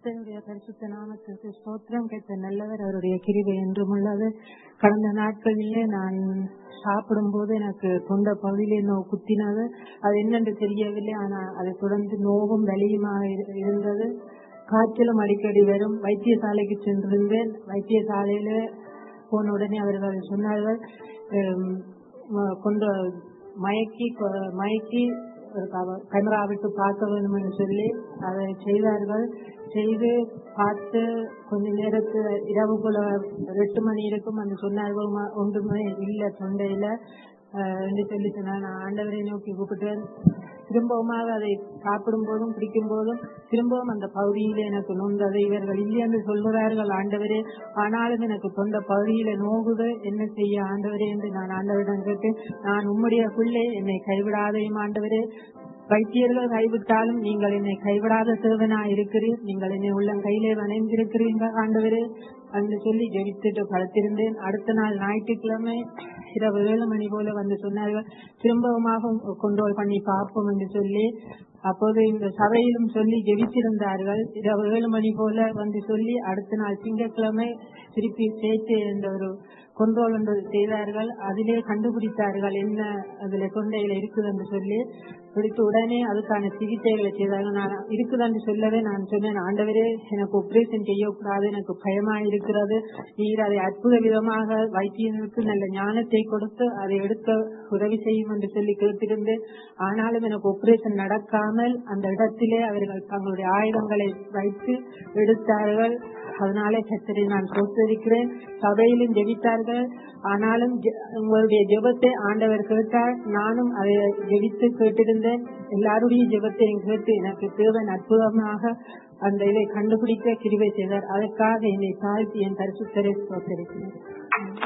கர்த்தருடைய பரிசுத்த நாமத்திற்கு ஸ்தோத்திரம் கேட்ட நல்லவர் அவருடைய கிருபை என்றும் உள்ளது கடந்த நாட்களிலே நான் சாப்பிடும் போது எனக்கு தொண்டை பகுதியிலே நோ குத்தினது அது என்னென்று தெரியவில்லை ஆனால் அதை தொடர்ந்து நோவும் வலியுமாக இரு- இருந்தது காய்ச்சலும் அடிக்கடி வரும் வைத்தியசாலைக்கு சென்றிருந்தேன் வைத்தியசாலையில போன உடனே அவர்கள் சொன்னார்கள் ஹம், ம- கொண்டு மயக்கி கொ- மயக்கி ஒரு கவ- கேமரா விட்டு பார்க்க வேண்டும் என்று சொல்லி அதை செய்தார்கள் செய்து பார்த்து கொஞ்ச நேரத்து இரவு போல ஒரு எட்டு மணி இருக்கும் அந்த சொன்னார்கள் "ம- ஒன்றுமே இல்லை தொண்டையில அஹ், என்று சொல்லி சொன்னார் நான் ஆண்டவரை நோக்கி கூப்பிட்டேன் திரும்பவுமாக அதை சாப்பிடும் போதும் பிடிக்கும் போதும் திரும்பவும் அந்த பகுதியில எனக்கு நொந்தது இவர்கள் இல்லை என்று சொல்கிறார்கள் ஆண்டவரே ஆனாலும் எனக்கு தொண்ட பகுதியில நோகுது என்ன செய்ய ஆண்டவரே என்று நான் ஆண்டவரிடம் கேட்டு நான் உம்முடைய பிள்ளை என்னை கைவிடாதையும் ஆண்டவரே வைத்தியர்கள் கைவிட்டாலும் நீங்கள் என்னை கைவிடாத சேவனா இருக்கிறீர் நீங்கள் என்னை உள்ளம் கையிலே வணைந்திருக்கிறீர்கள் ஆண்டவரே என்று சொல்லி ஜெபித்துட்டு படுத்திருந்தேன் அடுத்த நாள் ஞாயிற்றுக்கிழமை இரவு ஏழு மணி போல வந்து சொன்னார்கள் திரும்பவுமாக கொண்டோல் பண்ணி பார்ப்போம் என்று சொல்லி அப்போது இந்த சபையிலும் சொல்லி ஜெபித்திருந்தார்கள் இரவு ஏழு மணி போல வந்து சொல்லி அடுத்த நாள் திங்கட்கிழமை திருப்பி சேர்த்து என்ற ஒரு கொண்டோல் என்று செய்தார்கள் அதிலே கண்டுபிடித்தார்கள் என்ன அதுல தொண்டையில இருக்குது என்று சொல்லி பிடித்து உடனே அதுக்கான சிகிச்சைகளை செய்தார்கள் நான் இருக்குது என்று சொல்லவே நான் சொன்னேன் ஆண்டவரே எனக்கு ஆபரேஷன் செய்யக்கூடாது எனக்கு பயமா இருக்கிறது நீர் அதை அற்புத விதமாக வைத்தியனுக்கு நல்ல ஞானத்தை கொடுத்து அதை எடுக்க உதவி செய்யும் என்று சொல்லி கேட்டிருந்தேன் ஆனாலும் எனக்கு ஆபரேஷன் நடக்காமல் அந்த இடத்திலே அவர்கள் தங்களுடைய ஆயுதங்களை வைத்து எடுத்தார்கள் அதனாலே கத்தரை நான் சோத்தரிக்கிறேன் சபையிலும் ஜெபித்தார்கள் ஆனாலும் ஜெ- உங்களுடைய ஜெபத்தை ஆண்டவர் கேட்டார் நானும் அதை ஜெபித்து கேட்டிருந்தேன் எல்லாருடைய ஜெபத்தையும் கேட்டு எனக்கு தேவன் அற்புதமாக அந்த இதை கண்டுபிடிக்க கிருபை செய்தார் அதற்காக என்னை தாழ்த்தி என் பரிசுத்தரை சோத்தரிக்கிறேன்